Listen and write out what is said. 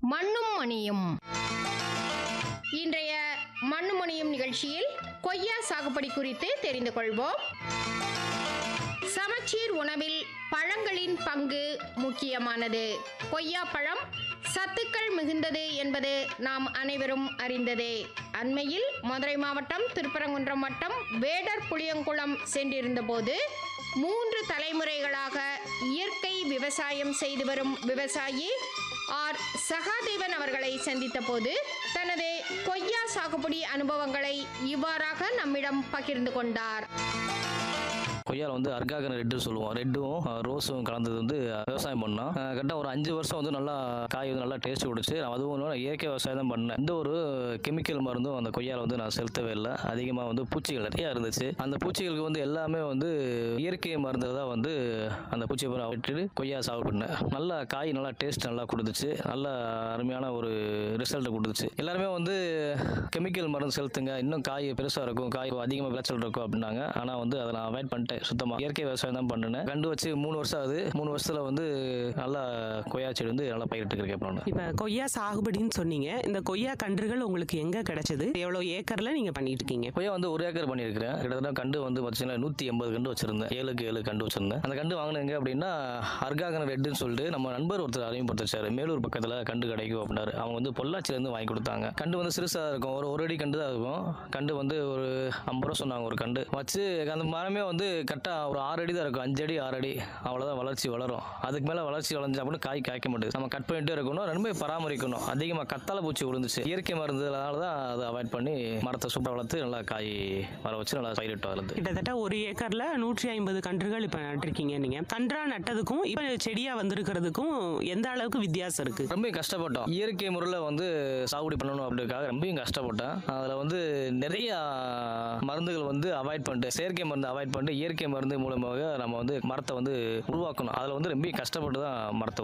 மண்ணும் மணியும் இன்றைய மண்ணும் மணியும் நிகழ்ச்சியில் கொய்யா சாகுபடி குறித்து தெரிந்து கொள்வோம் சமச்சீர் உணவில் பழங்களின் பங்கு முக்கியமானது கொய்யா பழம் சத்துக்கள் மிகுந்தது என்பது நாம் அனைவரும் அறிந்ததே அண்மையில் மதுரை மாவட்டம் திருப்பரங்குன்றம் வட்டம் வேடர் புளியங்குளம் சென்றிருந்தபோது மூன்று தலைமுறைகளாக இயற்கை விவசாயம் செய்து வரும் விவசாயி ஆர் சகாதேவன் அவர்களை சந்தித்த போது தனது கொய்யா சாகுபடி அனுபவங்களை இவ்வாறாக நம்மிடம் பகிர்ந்து கொண்டார் கொய்யாவில் வந்து அர்காகன் ரெட்டு சொல்லுவோம் ரெட்டும் அஹ், ரோஸும் கலந்தது வந்து அஹ், விவசாயம் பண்ணோம் கரெக்டாக ஒரு அஞ்சு வருஷம் வந்து நல்லா காய் வந்து நல்லா டேஸ்ட் கொடுச்சு அதுவும் இல்லாம இயற்கை விவசாயம் தான் பண்ணேன் எந்த ஒரு கெமிக்கல் மருந்தும் அந்த கொய்யாவில் வந்து நான் செலுத்தவே இல்லை அதிகமாக வந்து பூச்சிகள் நிறையா இருந்துச்சு அந்த பூச்சிகளுக்கு வந்து எல்லாமே வந்து இயற்கை மருந்து தான் வந்து அந்த பூச்சியை பூரா விட்டுட்டு கொய்யா சாகுபடி பண்ணேன் நல்லா காய் நல்லா டேஸ்ட் நல்லா கொடுத்துச்சு நல்ல அருமையான ஒரு ரிசல்ட் கொடுத்துச்சு எல்லாருமே வந்து கெமிக்கல் மருந்து செலுத்துங்க இன்னும் காய் பெருசாக இருக்கும் காய் அதிகமாக விளைச்சல் இருக்கும் அப்படின்னாங்க ஆனால் வந்து அதை நான் அவாய்ட் பண்ணிட்டேன் சுத்தமாக இயற்கை விவசாயம் தான் பண்ணினேன் கண்டு வச்சு மூணு வருஷம் ஆகுது மூணு வருஷத்தில் வந்து நல்லா கொய்யா செடி வந்து நல்லா பயிரிட்டு இருக்கேன் இப்போ நான் இப்ப கொய்யா சாகுபடின்னு சொன்னீங்க இந்த கொய்யா கன்றுகள் உங்களுக்கு எங்க கிடைச்சது எவ்வளவு ஏக்கர்ல நீங்க பண்ணிட்டு இருக்கீங்க கொய்யா வந்து ஒரு ஏக்கர் பண்ணியிருக்கிறேன் கிட்டத்தட்ட கண்டு வந்து பார்த்தீங்கன்னா நூற்றி எண்பது கண்டு வச்சிருந்தேன் ஏழுக்கு ஏழு கண்டு வச்சிருந்தேன் அந்த கண்டு வாங்கினது அப்படின்னா அர்காகன் ரெட்டுன்னு சொல்லிட்டு நம்ம நண்பர் ஒருத்தர் அறிமுகப்படுத்தாரு மேலூர் பக்கத்தில் கண்டு கிடைக்கும் அப்படின்னாரு அவங்க வந்து பொள்ளாச்சியிலேருந்து வாங்கி கொடுத்தாங்க கண்டு வந்து சிறுசாக இருக்கும் ஒரு ஒரு அடி கண்டு தான் இருக்கும் கண்டு வந்து ஒரு ஐம்பது ரூபா சொன்னாங்க ஒரு கண்டு வச்சு அந்த மரமே வந்து கரெக்டாக ஒரு ஆறு அடி தான் இருக்கும் அஞ்சு அடி ஆறு அடி அவ்வளோதான் வளர்ச்சி வளரும் அதுக்கு மேலே வளர்ச்சி வளைஞ்சா கூட காய் காய்க்க மாட்டேது நம்ம கட் பண்ணிட்டே இருக்கணும் ரொம்ப பராமரிக்கணும் அதிகமாக கத்தாழை பூச்சி விழுந்துச்சு இயற்கை மருந்துனால தான் அதை அவாய்ட் பண்ணி மரத்தை சூப்பராக வளர்த்து நல்லா காய் வர வச்சு நல்லா பயிரிட்டு வருது கிட்டத்தட்ட ஒரு ஏக்கர்ல நூற்றி ஐம்பது கன்றுகள் இப்ப நட்டிருக்கீங்க நீங்க கன்றா நட்டதுக்கும் இப்ப செடியா வந்திருக்கிறதுக்கும் எந்த அளவுக்கு வித்தியாசம் இருக்கு ரொம்ப கஷ்டப்பட்டோம் இயற்கை முறையில் வந்து சாகுபடி பண்ணணும் அப்படின்றதுக்காக ரொம்பவும் கஷ்டப்பட்டேன் அதில் வந்து நிறைய மருந்துகள் வந்து அவாய்ட் பண்ணிட்டு செயற்கை மருந்து அவாய்ட் பண்ணிட்டு இயற்கை மருந்து மூலமாக நம்ம வந்து மரத்தை வந்து உருவாக்கணும் அதில் வந்து ரொம்ப கஷ்டப்பட்டு தான் மரத்தை